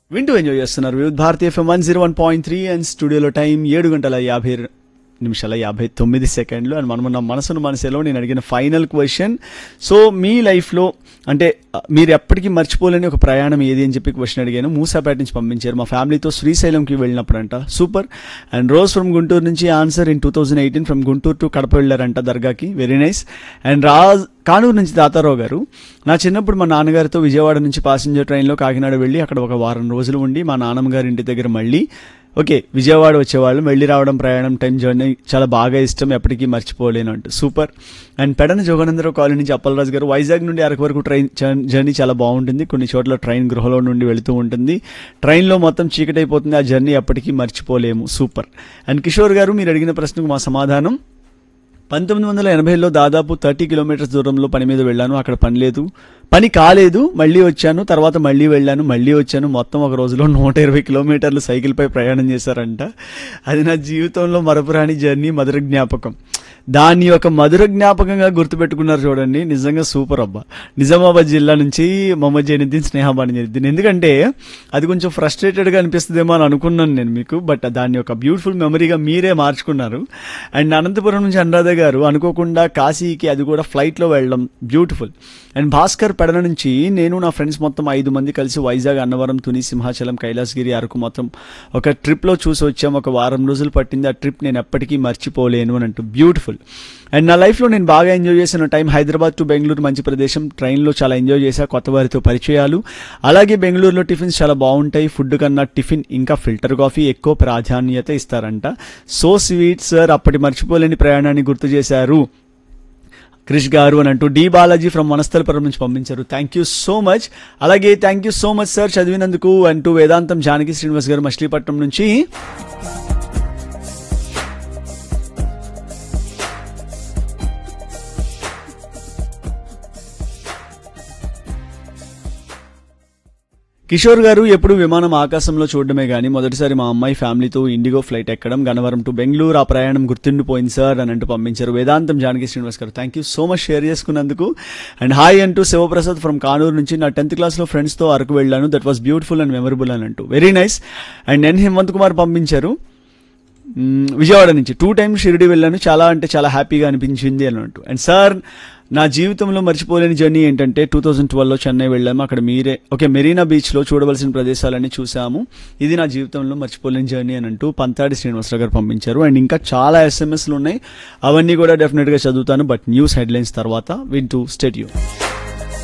వింటూ ఎంజాయ్ చేస్తున్నారు Vividh Bharati FM one zero one point three and స్టూడియోలో టైం ఏడు గంటల యాభై నిమిషాల యాభై తొమ్మిది సెకండ్లు అండ్ మనం నా మనసును మనసులో నేను అడిగిన ఫైనల్ క్వశ్చన్ సో మీ లైఫ్లో అంటే అ, మీరు ఎప్పటికీ మర్చిపోలేని ఒక ప్రయాణం ఏది అని చెప్పి క్వశ్చన్ అడిగాను మూసాపేట నుంచి పంపించారు మా ఫ్యామిలీతో శ్రీశైలంకి వెళ్ళినప్పుడంట super and Rose from Guntur నుంచి answer in two thousand eighteen from Guntur to Kadapa వెళ్ళారంట దర్గాకి very nice and Raj Kanuru నుంచి తాతారావు గారు నా చిన్నప్పుడు మా నాన్నగారితో విజయవాడ నుంచి పాసింజర్ ట్రైన్లో కాకినాడ వెళ్ళి అక్కడ ఒక వారం రోజులు ఉండి మా నాన్నమ్మ గారి ఇంటి దగ్గర మళ్ళీ ఓకే విజయవాడ వచ్చేవాళ్ళం వెళ్ళి రావడం ప్రయాణం టైం జర్నీ చాలా బాగా ఇష్టం ఎప్పటికీ మర్చిపోలేను అంటూ super and Pedana Joganandarao colony నుంచి అప్పలరాజు గారు వైజాగ్ నుండి అరకు వరకు ట్రైన్ జర్- జర్నీ చాలా బాగుంటుంది కొన్ని చోట్ల ట్రైన్ గృహలో నుండి వెళుతూ ఉంటుంది ట్రైన్లో మొత్తం చీకటి అయిపోతుంది ఆ జర్నీ ఎప్పటికీ మర్చిపోలేము సూపర్ అండ్ కిషోర్ గారు మీరు అడిగిన ప్రశ్నకు మా సమాధానం పంతొమ్మిది వందల ఎనభైలో దాదాపు థర్టీ కిలోమీటర్స్ దూరంలో పని మీద వెళ్ళాను అక్కడ పని లేదు పని కాలేదు మళ్ళీ వచ్చాను తర్వాత మళ్ళీ వెళ్ళాను మళ్ళీ వచ్చాను మొత్తం ఒక రోజులో నూట ఇరవై కిలోమీటర్లు సైకిల్పై ప్రయాణం చేశారంట అది నా జీవితంలో మరపురాని జర్నీ మధుర జ్ఞాపకం దాన్ని ఒక మధుర జ్ఞాపకంగా గుర్తుపెట్టుకున్నారు చూడండి నిజంగా సూపర్ అబ్బా నిజామాబాద్ జిల్లా నుంచి మొహమ్మద్ జైనుద్దీన్ స్నేహబాని జైనుద్దీన్ ఎందుకంటే అది కొంచెం ఫ్రస్ట్రేటెడ్గా అనిపిస్తుందేమో అని అనుకున్నాను నేను మీకు బట్ దాన్ని ఒక బ్యూటిఫుల్ మెమరీగా మీరే మార్చుకున్నారు అండ్ అనంతపురం నుంచి అనురాధ గారు అనుకోకుండా కాశీకి అది కూడా ఫ్లైట్లో వెళ్ళడం బ్యూటిఫుల్ అండ్ భాస్కర్ పెడల నుంచి నేను నా ఫ్రెండ్స్ మొత్తం ఐదు మంది కలిసి వైజాగ్ అన్నవరం తుని సింహాచలం కైలాసగిరి అరకు మొత్తం ఒక ట్రిప్లో చూసి వచ్చాం ఒక వారం రోజులు పట్టింది ఆ ట్రిప్ నేను ఎప్పటికీ మర్చిపోలేను అని అంటూ బ్యూటిఫుల్ అండ్ నా లైఫ్లో నేను బాగా ఎంజాయ్ చేసిన టైం హైదరాబాద్ టు బెంగళూరు మంచి ప్రదేశం ట్రైన్లో చాలా ఎంజాయ్ చేశా కొత్త వారితో పరిచయాలు అలాగే బెంగళూరులో టిఫిన్స్ చాలా బాగుంటాయి ఫుడ్ కన్నా టిఫిన్ ఇంకా ఫిల్టర్ కాఫీ ఎక్కువ ప్రాధాన్యత ఇస్తారంట సో స్వీట్ సార్ అప్పటి మర్చిపోలేని ప్రయాణాన్ని గుర్తు చేశారు క్రిష్ గారు అని అంటూ డి బాలాజీ ఫ్రమ్ వనస్థలపురం నుంచి పంపించారు థ్యాంక్ యూ సో మచ్ అలాగే thank you so much sir చదివినందుకు అంటూ వేదాంతం జానకి శ్రీనివాస్ గారు మచిలీపట్నం నుంచి కిషోర్ గారు ఎప్పుడు విమానం ఆకాశంలో చూడడమే కానీ మొదటిసారి మా అమ్మాయి ఫ్యామిలీతో ఇండిగో ఫ్లైట్ ఎక్కడం గన్నవరం టు బెంగళూరు ఆ ప్రయాణం గుర్తుండిపోయింది సార్ అని అంటూ పంపించారు వేదాంతం జానకి శ్రీనివాస్ గారు thank you so much share చేసుకున్నందుకు అండ్ హాయ్ అంటూ శివప్రసాద్ ఫ్రమ్ కానూరు నుంచి నా టెన్త్ క్లాస్లో ఫ్రెండ్స్తో అరకు వెళ్ళాను that was beautiful and memorable అని అంటూ very nice and N Hemanth Kumar పంపించారు మ్మ్, విజయవాడ నుంచి టూ టైమ్స్ షిరిడి వెళ్ళాను చాలా అంటే చాలా హ్యాపీగా అనిపించింది అని అంటూ అండ్ సార్ నా జీవితంలో మర్చిపోలేని జర్నీ ఏంటంటే టూ థౌజండ్ ట్వెల్వ్లో చెన్నై వెళ్ళాము అక్కడ మీరే ఓకే మెరీనా బీచ్లో చూడవలసిన ప్రదేశాలన్నీ చూసాము ఇది నా జీవితంలో మర్చిపోలేని జర్నీ అని అంటూ పంతాడి శ్రీనివాసరావు గారు పంపించారు అండ్ ఇంకా చాలా ఎస్ఎంఎస్లు ఉన్నాయి అవన్నీ కూడా డెఫినెట్గా చదువుతాను బట్ న్యూస్ హెడ్లైన్స్ తర్వాత వింటూ స్టేడియో